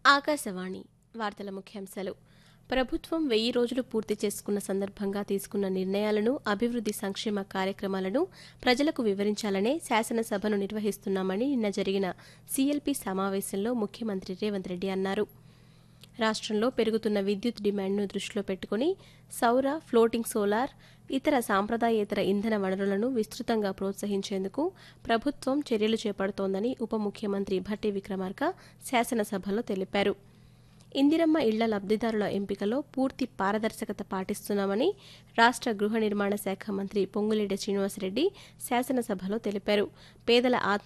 ఆకాశవాణి వార్తల ముఖ్యాంశాలు ప్రభుత్వం వెయ్యి రోజులు పూర్తి చేసుకున్న సందర్భంగా తీసుకున్న నిర్ణయాలను అభివృద్ది సంక్షేమ కార్యక్రమాలను ప్రజలకు వివరించాలనే శాసనసభను నిర్వహిస్తున్నామని నిన్న జరిగిన సీఎల్పీ సమావేశంలో ముఖ్యమంత్రి రేవంత్ రెడ్డి అన్నారు రాష్ట్రంలో పెరుగుతున్న విద్యుత్ డిమాండ్ను దృష్టిలో పెట్టుకుని సౌర ఫ్లోటింగ్ సోలార్ ఇతర సాంప్రదాయేతర ఇంధన వనరులను విస్తృతంగా ప్రోత్సహించేందుకు ప్రభుత్వం చర్యలు చేపడుతోందని ఉప ముఖ్యమంత్రి భట్టి విక్రమార్క శాసనసభలో తెలిపారు ఇందిరమ్మ ఇళ్ల లబ్దిదారుల ఎంపికలో పూర్తి పారదర్శకత పాటిస్తున్నామని రాష్ట్ర గృహ నిర్మాణ శాఖ మంత్రి పొంగులేటి శ్రీనివాసరెడ్డి శాసనసభలో తెలిపారు పేదల ఆత్మ